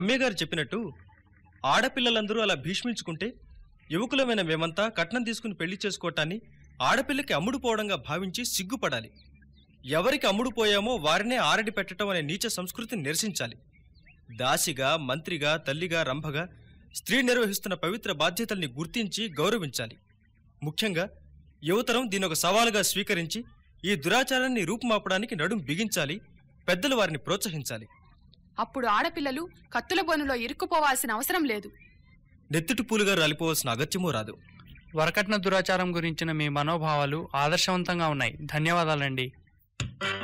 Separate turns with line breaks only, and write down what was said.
అమ్మే గారు చెప్పినట్టు ఆడపిల్లలందరూ అలా భీష్మించుకుంటే యువకులమైన మేమంతా కట్నం తీసుకుని పెళ్లి చేసుకోవటాన్ని ఆడపిల్లకి అమ్ముడు పోవడంగా భావించి సిగ్గుపడాలి ఎవరికి అమ్ముడు పోయామో వారినే ఆరడి పెట్టడం అనే నీచ సంస్కృతిని నిరసించాలి దాసిగా మంత్రిగా తల్లిగా రంభగా స్త్రీ నిర్వహిస్తున్న పవిత్ర బాధ్యతల్ని గుర్తించి గౌరవించాలి ముఖ్యంగా యువతరం దీని ఒక సవాలుగా స్వీకరించి ఈ దురాచారాన్ని రూపుమాపడానికి నడుం బిగించాలి పెద్దలు వారిని ప్రోత్సహించాలి
అప్పుడు ఆడపిల్లలు కత్తుల బొనులో ఇరుక్కుపోవాల్సిన అవసరం లేదు
నెత్తిటి పూలుగా రాలిపోవాల్సిన అగత్యమూ రాదు
వరకట్న దురాచారం గురించిన మీ మనోభావాలు ఆదర్శవంతంగా ఉన్నాయి ధన్యవాదాలండి